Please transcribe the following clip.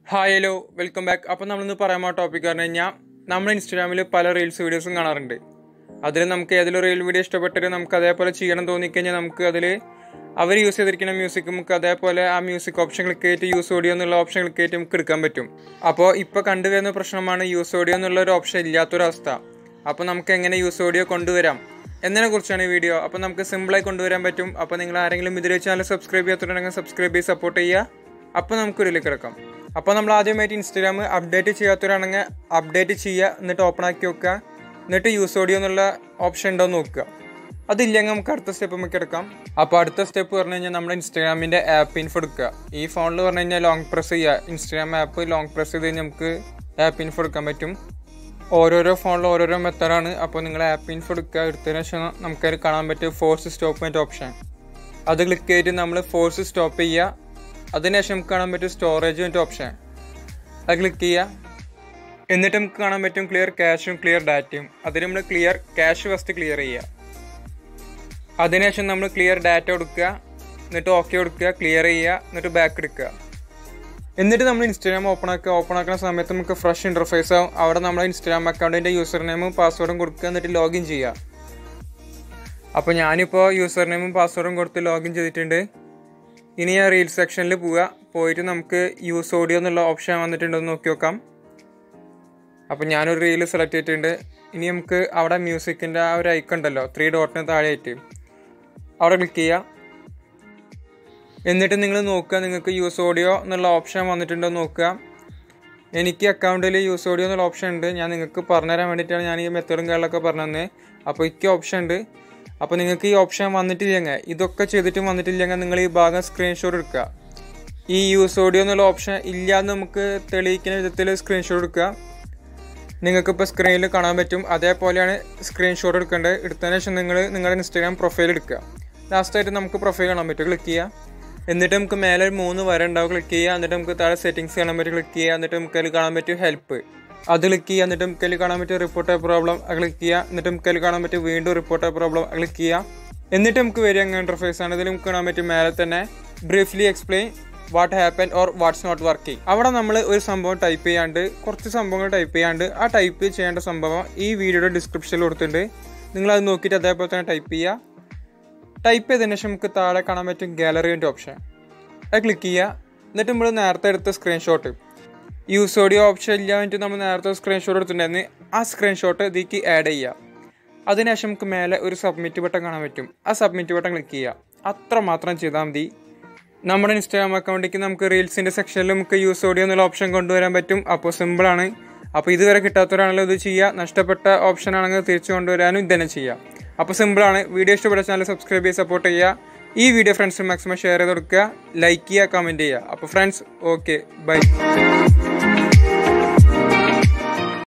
hi hello welcome back അപ്പോൾ നമ്മളിന്ന് പറയാൻ പോയ ടോപ്പിക് പറഞ്ഞു കഴിഞ്ഞാൽ നമ്മൾ ഇൻസ്റ്റാഗ്രാമിൽ പല റീൽസ് വീഡിയോസും കാണാറുണ്ട് അതിൽ നമുക്ക് ഏതെങ്കിലും റീൽ വീഡിയോ ഇഷ്ടപ്പെട്ടിട്ട് നമുക്ക് അതേപോലെ ചെയ്യണം തോന്നിക്കഴിഞ്ഞാൽ നമുക്ക് അതിൽ അവർ യൂസ് ചെയ്തിരിക്കുന്ന മ്യൂസിക് നമുക്ക് അതേപോലെ ആ മ്യൂസിക് ഓപ്ഷൻ ക്ലിക്ക് ചെയ്തിട്ട് യൂസ് ഓഡിയോ എന്നുള്ള ഓപ്ഷൻ ക്ലിക്ക് ചെയ്തിട്ട് നമുക്ക് എടുക്കാൻ പറ്റും അപ്പോൾ ഇപ്പോൾ കണ്ടുവരുന്ന പ്രശ്നമാണ് യൂസ് ഓഡിയോ എന്നുള്ള ഒരു ഓപ്ഷൻ ഇല്ലാത്തൊരവസ്ഥ അപ്പോൾ നമുക്ക് എങ്ങനെ യൂസ് ഓഡിയോ കൊണ്ടുവരാം എന്നതിനെ കുറിച്ചാണ് ഈ വീഡിയോ അപ്പോൾ നമുക്ക് സിമ്പിളായി കൊണ്ടുവരാൻ പറ്റും അപ്പോൾ നിങ്ങൾ ആരെങ്കിലും ഇതിൽ ചാനൽ സബ്സ്ക്രൈബ് ചെയ്യാത്തുണ്ടെങ്കിൽ സബ്സ്ക്രൈബ് ചെയ്ത് സപ്പോർട്ട് ചെയ്യുക അപ്പോൾ നമുക്ക് ഇതിലേക്ക് കിടക്കാം അപ്പോൾ നമ്മൾ ആദ്യമായിട്ട് ഇൻസ്റ്റാഗ്രാം അപ്ഡേറ്റ് ചെയ്യാത്തവരാണെങ്കിൽ അപ്ഡേറ്റ് ചെയ്യുക എന്നിട്ട് ഓപ്പൺ ആക്കി വെക്കുക എന്നിട്ട് യൂസ് ഓഡിയോ എന്നുള്ള ഓപ്ഷൻ ഉണ്ടോ എന്ന് നോക്കുക അതില്ലെങ്കിൽ നമുക്ക് അടുത്ത സ്റ്റെപ്പ് നമുക്ക് എടുക്കാം അപ്പോൾ അടുത്ത സ്റ്റെപ്പ് പറഞ്ഞു കഴിഞ്ഞാൽ നമ്മുടെ ഇൻസ്റ്റാഗ്രാമിൻ്റെ ആപ്പ് ഇൻഫോ എടുക്കുക ഈ ഫോണിൽ പറഞ്ഞു കഴിഞ്ഞാൽ ലോങ് പ്രസ് ചെയ്യുക ഇൻസ്റ്റാഗ്രാം ആപ്പ് ലോങ് പ്രസ് ചെയ്ത് കഴിഞ്ഞാൽ നമുക്ക് ആപ്പ് ഇൻഫോ എടുക്കാൻ പറ്റും ഓരോരോ ഫോണിൽ ഓരോരോ മെത്തഡാണ് അപ്പോൾ നിങ്ങൾ ആപ്പ് ഇൻഫോ എടുക്കുക എടുത്തതിന് ശേഷം നമുക്കത് കാണാൻ പറ്റും ഫോഴ്സ് സ്റ്റോപ്പ് മറ്റ് ഓപ്ഷൻ അത് ക്ലിക്ക് ചെയ്തിട്ട് നമ്മൾ ഫോഴ്സ് സ്റ്റോപ്പ് ചെയ്യുക അതിനുശേഷം നമുക്ക് കാണാൻ പറ്റും സ്റ്റോറേജ് മറ്റു ഓപ്ഷൻ അത് ക്ലിക്ക് ചെയ്യുക എന്നിട്ട് നമുക്ക് കാണാൻ പറ്റും ക്ലിയർ ക്യാഷും ക്ലിയർ ഡാറ്റയും അതിന് നമ്മൾ ക്ലിയർ ക്യാഷ് ഫസ്റ്റ് ക്ലിയർ ചെയ്യുക അതിനുശേഷം നമ്മൾ ക്ലിയർ ഡാറ്റ കൊടുക്കുക എന്നിട്ട് ഓക്കെ കൊടുക്കുക ക്ലിയർ ചെയ്യുക എന്നിട്ട് ബാക്ക് എടുക്കുക എന്നിട്ട് നമ്മൾ ഇൻസ്റ്റാഗ്രാം ഓപ്പൺ ആക്കുക ഓപ്പൺ ആക്കുന്ന സമയത്ത് നമുക്ക് ഫ്രഷ് ഇൻ്റർഫേസ് ആവും അവിടെ നമ്മൾ ഇൻസ്റ്റാഗ്രാം അക്കൗണ്ടിൻ്റെ യൂസർ നെയിമും പാസ്വേഡും കൊടുക്കുക എന്നിട്ട് ലോഗിൻ ചെയ്യുക അപ്പോൾ ഞാനിപ്പോൾ യൂസർ നെയിമും പാസ്വേഡും കൊടുത്ത് ലോഗിൻ ചെയ്തിട്ടുണ്ട് ഇനി ഞാൻ റീൽ സെക്ഷനിൽ പോവുക പോയിട്ട് നമുക്ക് യൂസ് ഓഡിയോ എന്നുള്ള ഓപ്ഷൻ വന്നിട്ടുണ്ടോ എന്ന് നോക്കി നോക്കാം അപ്പോൾ ഞാനൊരു റീൽ സെലക്ട് ചെയ്തിട്ടുണ്ട് ഇനി നമുക്ക് അവിടെ മ്യൂസിക്കിൻ്റെ ആ ഒരു ഐക്കൺ ഉണ്ടല്ലോ ത്രീ ഡോട്ടിന് താഴെയായിട്ട് അവിടെ ക്ലിക്ക് ചെയ്യുക എന്നിട്ട് നിങ്ങൾ നോക്കുക നിങ്ങൾക്ക് യൂസ് ഓഡിയോ എന്നുള്ള ഓപ്ഷൻ വന്നിട്ടുണ്ടോ എന്ന് നോക്കുക എനിക്ക് അക്കൗണ്ടിൽ യൂസ് ഓഡിയോ എന്നുള്ള ഓപ്ഷൻ ഉണ്ട് ഞാൻ നിങ്ങൾക്ക് പറഞ്ഞുതരാൻ വേണ്ടിയിട്ടാണ് ഞാൻ ഈ മെത്തേഡും കാര്യങ്ങളൊക്കെ പറഞ്ഞു തന്നെ അപ്പോൾ എനിക്ക് ഓപ്ഷൻ ഉണ്ട് അപ്പോൾ നിങ്ങൾക്ക് ഈ ഓപ്ഷൻ വന്നിട്ടില്ലെങ്കിൽ ഇതൊക്കെ ചെയ്തിട്ടും വന്നിട്ടില്ലെങ്കിൽ നിങ്ങൾ ഈ ഭാഗം സ്ക്രീൻഷോട്ട് എടുക്കുക ഈ യൂസ് ഓഡിയോ എന്നുള്ള ഓപ്ഷൻ ഇല്ലാന്ന് നമുക്ക് തെളിയിക്കുന്ന വിധത്തിൽ സ്ക്രീൻഷോട്ട് എടുക്കുക നിങ്ങൾക്കിപ്പോൾ സ്ക്രീനിൽ കാണാൻ പറ്റും അതേപോലെയാണ് സ്ക്രീൻഷോട്ട് എടുക്കേണ്ടത് എടുത്തതിന് ശേഷം നിങ്ങൾ നിങ്ങളുടെ ഇൻസ്റ്റാഗ്രാം പ്രൊഫൈൽ എടുക്കുക ലാസ്റ്റായിട്ട് നമുക്ക് പ്രൊഫൈൽ കാണാൻ പറ്റും ക്ലിക്ക് ചെയ്യുക എന്നിട്ട് നമുക്ക് മേലെ ഒരു മൂന്ന് വര ഉണ്ടാവും ക്ലിക്ക് ചെയ്യുക എന്നിട്ട് നമുക്ക് താഴെ സെറ്റിങ്സ് കാണാൻ പറ്റും ക്ലിക്ക് ചെയ്യുക എന്നിട്ട് നമുക്ക് അതിൽ കാണാൻ പറ്റും ഹെൽപ്പ് അത് ക്ലിക്ക് ചെയ്യുക എന്നിട്ട് നമുക്ക് അതിൽ കാണാൻ പറ്റും റിപ്പോർട്ട് പ്രോബ്ലം ക്ലിക്ക് ചെയ്യുക എന്നിട്ട് നമുക്ക് അതിൽ കാണാൻ പറ്റും വീണ്ടും റിപ്പോർട്ട് പ്രോബ്ലം ക്ലിക്ക് ചെയ്യുക എന്നിട്ട് നമുക്ക് വരിക അങ്ങനെ ഇൻ്റർഫേസ് ആണ് ഇതിൽ നമുക്ക് കാണാൻ പറ്റും മേലെ തന്നെ briefly explain what happen or what's not working അവിടെ നമ്മൾ ഒരു സംഭവം ടൈപ്പ് ചെയ്യാണ്ട് കുറച്ച് സംഭവങ്ങൾ ടൈപ്പ് ചെയ്യാണ്ട് ആ ടൈപ്പ് ചെയ്യേണ്ട സംഭവം ഈ വീഡിയോയുടെ ഡിസ്ക്രിപ്ഷനിൽ കൊടുത്തിട്ടുണ്ട് നിങ്ങൾ അത് നോക്കിയിട്ട് അതേപോലെ തന്നെ ടൈപ്പ് ചെയ്യുക ടൈപ്പ് ചെയ്തതിന് ശേഷം നമുക്ക് താഴെ കാണാൻ പറ്റും ഗാലറിൻ്റെ ഓപ്ഷൻ അത് ക്ലിക്ക് ചെയ്യുക എന്നിട്ട് നമ്മൾ നേരത്തെ എടുത്ത സ്ക്രീൻഷോട്ട് യൂസ് ഓഡിയോ ഓപ്ഷൻ ഇല്ല വേണ്ടിയിട്ട് നമ്മൾ നേരത്തെ സ്ക്രീൻഷോട്ട് എടുത്തിട്ടുണ്ടായിരുന്നു ആ സ്ക്രീൻഷോട്ട് ഇതിലേക്ക് ആഡ് ചെയ്യുക അതിനുശേഷം നമുക്ക് മേലെ ഒരു സബ്മിറ്റ് ബട്ടൺ കാണാൻ പറ്റും ആ സബ്മിറ്റ് ബട്ടൺ ക്ലിക്ക് ചെയ്യുക അത്ര മാത്രം ചെയ്താൽ മതി നമ്മുടെ ഇൻസ്റ്റാഗ്രാം അക്കൗണ്ടിലേക്ക് നമുക്ക് റീൽസിൻ്റെ സെക്ഷനിൽ നമുക്ക് യൂസ് ഓഡിയോ എന്നുള്ള ഓപ്ഷൻ കൊണ്ടുവരാൻ പറ്റും അപ്പോൾ സിമ്പിളാണ് അപ്പോൾ ഇതുവരെ കിട്ടാത്തവരാണല്ലോ ഇത് ചെയ്യുക നഷ്ടപ്പെട്ട ഓപ്ഷൻ ആണെങ്കിൽ തിരിച്ചു കൊണ്ടുവരാനും ഇതന്നെ ചെയ്യാം അപ്പോൾ സിമ്പിളാണ് വീഡിയോ ഇഷ്ടപ്പെട്ട ചാനൽ സബ്സ്ക്രൈബ് ചെയ്ത് സപ്പോർട്ട് ചെയ്യുക ഈ വീഡിയോ ഫ്രണ്ട്സിന് മാക്സിമം ഷെയർ ചെയ്ത് കൊടുക്കുക ലൈക്ക് ചെയ്യുക കമൻറ്റ് ചെയ്യുക അപ്പോൾ ഫ്രണ്ട്സ് ഓക്കെ ബൈ